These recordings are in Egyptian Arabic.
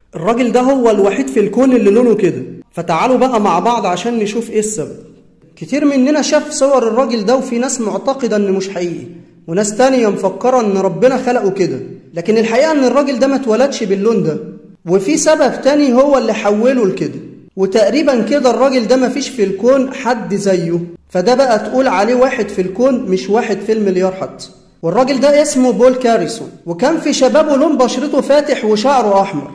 الراجل ده هو الوحيد في الكون اللي لونه كده فتعالوا بقى مع بعض عشان نشوف ايه السبب كتير مننا شاف صور الراجل ده وفي ناس معتقدة انه مش حقيقي وناس تانية مفكرة ان ربنا خلقه كده لكن الحقيقة ان الراجل ده ما اتولدش باللون ده وفي سبب تاني هو اللي حوله لكده وتقريبا كده الراجل ده مفيش في الكون حد زيه فده بقى تقول عليه واحد في الكون مش واحد في المليار حتى والراجل ده اسمه بول كاريسون وكان في شبابه لون بشرته فاتح وشعره أحمر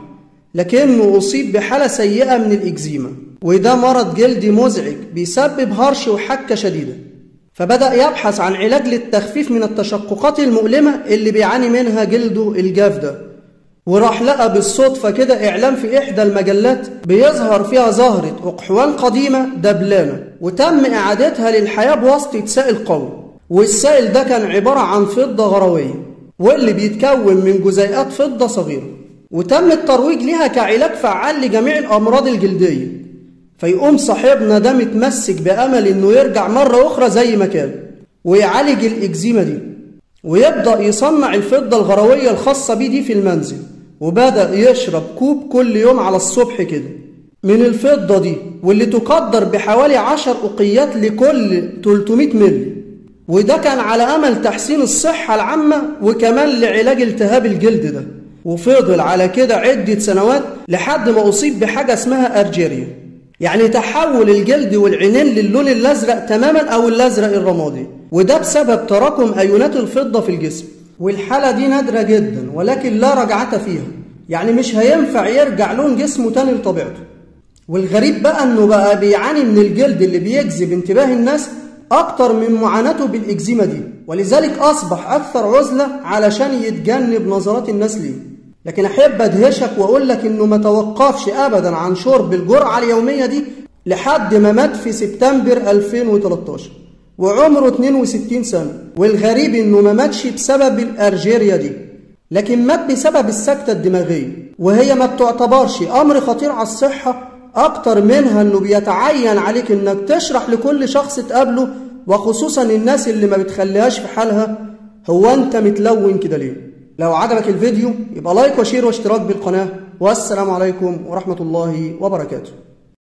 لكنه أصيب بحالة سيئة من الإكزيما وده مرض جلدي مزعج بيسبب هرش وحكة شديدة فبدأ يبحث عن علاج للتخفيف من التشققات المؤلمة اللي بيعاني منها جلده الجاف ده وراح لقى بالصدفة كده إعلان في إحدى المجلات بيظهر فيها زهرة أقحوان قديمة دبلانة وتم إعادتها للحياة بواسطة سائل قوي والسائل ده كان عبارة عن فضة غروية واللي بيتكون من جزيئات فضة صغيرة وتم الترويج لها كعلاج فعال لجميع الأمراض الجلدية فيقوم صاحبنا ده متمسك بأمل إنه يرجع مرة أخرى زي ما كان ويعالج الإكزيما دي ويبدأ يصنع الفضة الغروية الخاصة بيه دي في المنزل وبدأ يشرب كوب كل يوم على الصبح كده من الفضة دي واللي تقدر بحوالي عشر أقيات لكل 300 ملي وده كان على أمل تحسين الصحة العامة وكمان لعلاج التهاب الجلد ده وفضل على كده عدة سنوات لحد ما أصيب بحاجة اسمها أرجيريا يعني تحول الجلد والعينين للون الأزرق تماما أو الأزرق الرمادي وده بسبب تراكم أيونات الفضة في الجسم والحالة دي نادرة جدا ولكن لا رجعة فيها يعني مش هينفع يرجع لون جسمه تاني لطبيعته والغريب بقى انه بقى بيعاني من الجلد اللي بيجذب انتباه الناس اكتر من معاناته بالاكزيما دي ولذلك اصبح اكثر عزلة علشان يتجنب نظرات الناس ليه لكن احب ادهشك واقول لك انه ما توقفش ابدا عن شرب الجرعة اليومية دي لحد ما مات في سبتمبر 2013 وعمره 62 سنة والغريب انه ما ماتش بسبب الارجيريا دي لكن مات بسبب السكتة الدماغية وهي ما بتعتبرش امر خطير على الصحة اكتر منها انه بيتعين عليك انك تشرح لكل شخص تقابله وخصوصا الناس اللي ما بتخليهاش في حالها هو انت متلون كده ليه لو عجبك الفيديو يبقى لايك وشير واشتراك بالقناة والسلام عليكم ورحمة الله وبركاته